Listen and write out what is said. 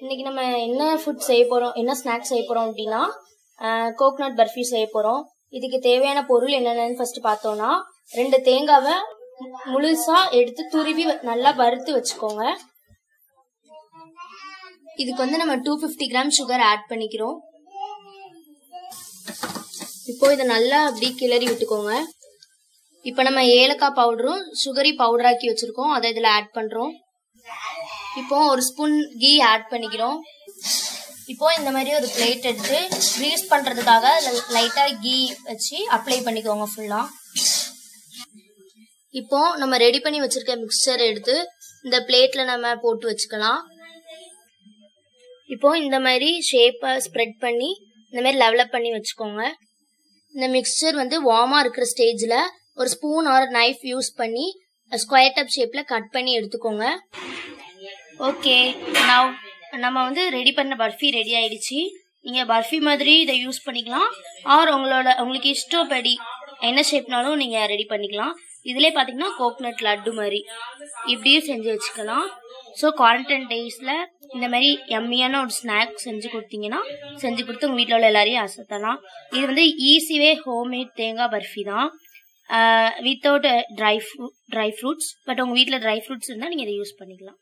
இன்னைக்கு நம்ம என்ன ஃபுட் செய்ய போறோம் என்ன ஸ்நாக்ஸ் செய்ய போறோம் அப்படின்னா கோகனட் பர்ஃபி செய்ய போறோம் இதுக்கு தேவையான பொருள் என்னென்னு ஃபர்ஸ்ட் பார்த்தோம்னா ரெண்டு தேங்காவை மு- முழுசா எடுத்து துருவி வ- நல்லா வறுத்து வச்சுக்கோங்க இதுக்கு வந்து நம்ம two fifty gram sugar add பண்ணிக்கிறோம் இப்போ இதை நல்லா அப்படி கிளறி விட்டுக்கோங்க இப்போ நம்ம ஏலக்காய் பவுடரும் சுகரி பவுடராக்கி வச்சிருக்கோம் அதை இதில் ஆட் பண்றோம் இப்போ ஒரு ஸ்பூன் கீ ஆட் பண்ணிக்கிறோம் இப்போ இந்த மாதிரி ஒரு பிளேட் எடுத்து க்ரீஸ் பண்றதுக்காக லைட்டா கீ வச்சு அப்ளை பண்ணிக்கோங்க ஃபுல்லா இப்போ நம்ம ரெடி பண்ணி வச்சிருக்க மிக்சர் எடுத்து இந்த பிளேட்ல நம்ம போட்டு வச்சுக்கலாம் இப்போ இந்த மாதிரி ஷேப்பை ஸ்ப்ரெட் பண்ணி இந்த மாதிரி லெவலப் பண்ணி வச்சுக்கோங்க இந்த மிக்சர் வந்து வார்மா இருக்கிற ஸ்டேஜ்ல ஒரு ஸ்பூன் ஆர் நைஃப் யூஸ் பண்ணி ஸ்கொயர் டைப் ஷேப்ல கட் பண்ணி எடுத்துக்கோங்க ஓகே நவ் நம்ம வந்து ரெடி பண்ண பர்ஃபி ரெடி ஆயிடுச்சு நீங்க பர்ஃபி மாதிரி இதை யூஸ் பண்ணிக்கலாம் ஆர் உங்களோட உங்களுக்கு இஷ்டப்படி என்ன ஷேப்னாலும் நீங்க ரெடி பண்ணிக்கலாம் இதுலயே பாத்தீங்கன்னா கோகனட் லட்டு மாதிரி இப்படியும் செஞ்சு வச்சுக்கலாம் ஸோ குவாரண்டைன் டேஸ்ல இந்த மாதிரி எம்மியான ஒரு ஸ்நாக் செஞ்சு கொடுத்தீங்கன்னா செஞ்சு கொடுத்து உங்க வீட்டில் உள்ள எல்லாரையும் அசத்தலாம் இது வந்து ஈஸிவே ஹோம்மேட் தேங்காய் பர்ஃபி தான் without dry fruit dry fruits but உங்க வீட்டில் ட்ரை ஃப்ரூட்ஸ் இருந்தால் நீங்கள் இதை யூஸ் பண்ணிக்கலாம்